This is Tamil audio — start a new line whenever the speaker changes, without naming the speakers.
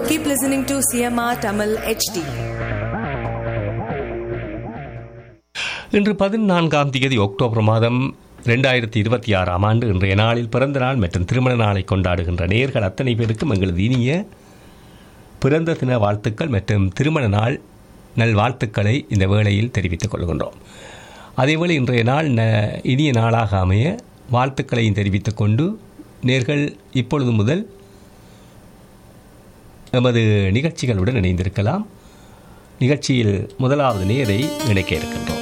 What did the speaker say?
Keep listening to CMR Tamil HD.
இன்று பதினான்காம் தேதி அக்டோபர் மாதம் ரெண்டாயிரத்தி இருபத்தி ஆறாம் ஆண்டு இன்றைய நாளில் பிறந்த நாள் மற்றும் திருமண நாளை கொண்டாடுகின்ற நேயர்கள் அத்தனை பேருக்கும் எங்களது இனிய பிறந்த தின வாழ்த்துக்கள் மற்றும் திருமண நாள் நல்வாழ்த்துக்களை இந்த வேளையில் தெரிவித்துக் கொள்கின்றோம் அதேவேளை இன்றைய நாள் ந இனிய நாளாக அமைய வாழ்த்துக்களையும் தெரிவித்துக் கொண்டு நேர்கள் இப்பொழுது முதல் எமது நிகழ்ச்சிகளுடன் இணைந்திருக்கலாம் நிகழ்ச்சியில் முதலாவது நேரை இணைக்க இருக்கின்றோம்